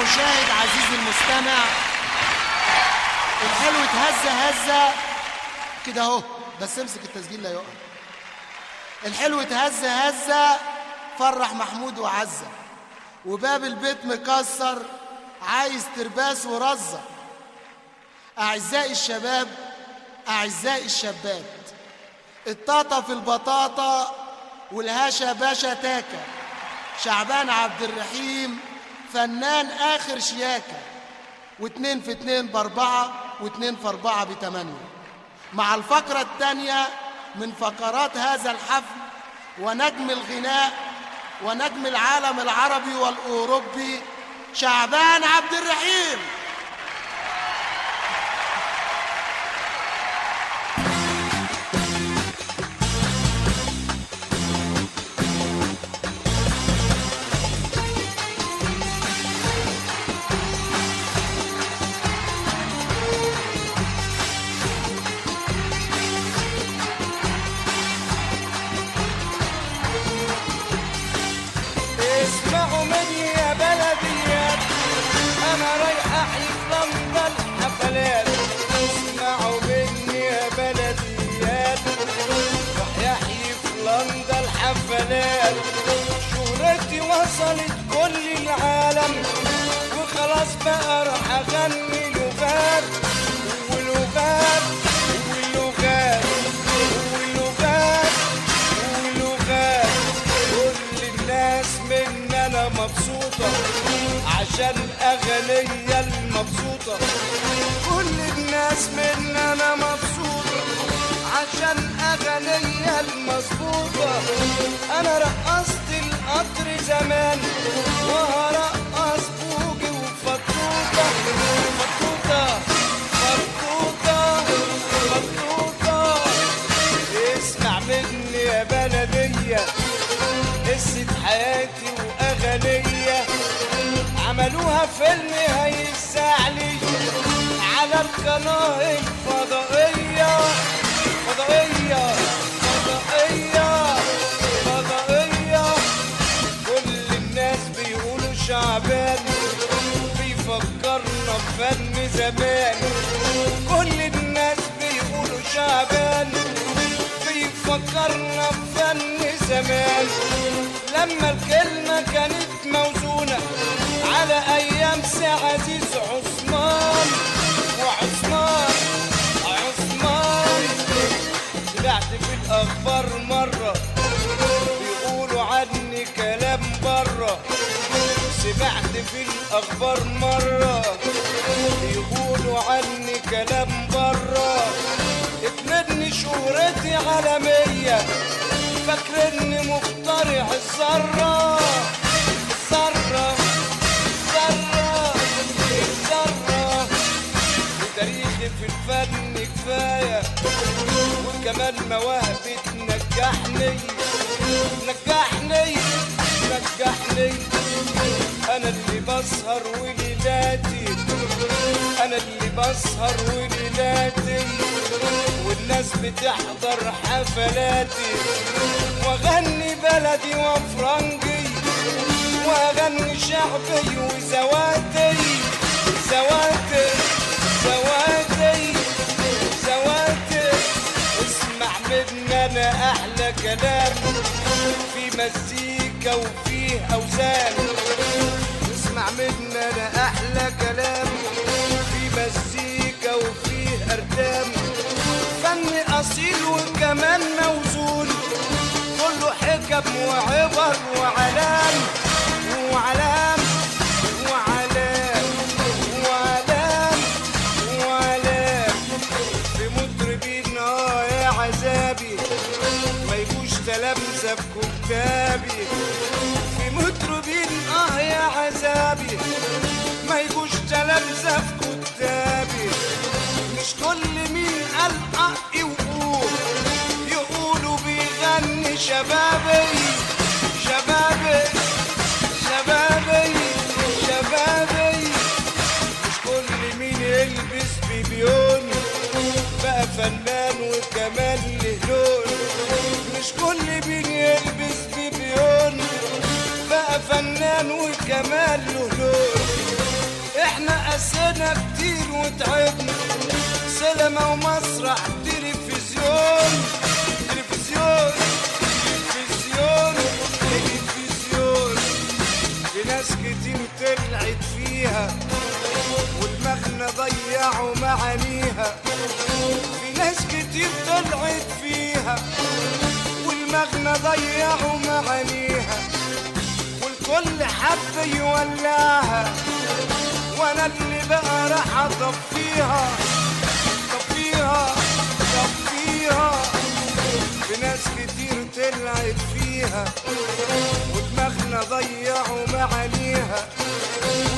المشاهد عزيزي المستمع الحلو اتهز هزه كده اهو بس امسك التسجيل لا يقع الحلو اتهز هزه فرح محمود وعزه وباب البيت مكسر عايز ترباس ورزه اعزائي الشباب اعزائي الشابات الطاطا في البطاطا والهاشا باشا تاكا شعبان عبد الرحيم فنان اخر شياكه واتنين في اتنين باربعه واتنين في اربعه بتمانيه مع الفقره الثانيه من فقرات هذا الحفل ونجم الغناء ونجم العالم العربي والاوروبي شعبان عبد الرحيم اسمعوا مني يا بلديات انا رايح احيي في لندن حفلات اسمعوا مني يا بلديات رايح احيي في لندن حفلات شهرتي وصلت كل العالم وخلاص بقى راح اغني لغات ولغات ولغات ولغات ولغات كل الناس من انا مبسوطة عشان اغنية المبسوطة كل الناس من انا مبسوطة عشان اغنية المظبوطة انا رقصت القطر زمان وهرقص بوجي وفطوطة فطوطة فطوطة فطوطة اسمع مني يا بلدية قصة حياتي وأغنية عملوها فيلم هيساعلي على القناة الفضائية فضائية فضائية فضائية كل الناس بيقولوا شعبان بيفكرنا بفن زمان كل الناس بيقولوا شعبان بيفكرنا بفن زمان لما الكلمة كانت موزونة على أيام سي عزيز عثمان وعثمان عثمان سمعت في الأخبار مرة بيقولوا عني كلام برة سمعت في الأخبار مرة بيقولوا عني كلام برة اتمني شهرتي عالمية فاكرني مخترع الذرة الذرة الذرة الذرة وتاريخي في الفن كفاية وكمان مواهبي تنجحني نجحني نجحني انا اللي بسهر وليلاتي انا اللي بسهر وليلاتي والناس بتحضر حفلاتي واغني بلدي وفرنجي واغني شعبي وزواتي زواتي زواتي زواتي اسمع مني انا احلى كلام في مزيكا وفيه اوزان اسمع مني انا احلى كلام في مزيكا وفيه اردام فن اصيل وكمان موزون كله حكم وعبر وعلام وعلام وعلام وعلام وعلام في مطربين اه يا عذابي ما يجوش تلامذة في كتابي في مطربين اه يا عذابي ما يجوش تلامذة في كتابي مش كل مين قال حق يقول يقولوا بيغني شبابي شبابي شبابي شبابي مش كل مين يلبس بيبيون بقى فنان وكمان له لون مش كل مين يلبس بيبيون بقى فنان وكمان له لون قاسنا كتير وتعبنا سينما ومسرح تلفزيون تلفزيون تلفزيون تلفزيون في ناس كتير طلعت فيها والمغنى ضيعوا معانيها في ناس كتير طلعت فيها والمغنى ضيعوا معانيها والكل حب يولعها وانا اللي بقى راح اطفيها طفيها طفيها في ناس كتير طلعت فيها ودماغنا ضيعوا معانيها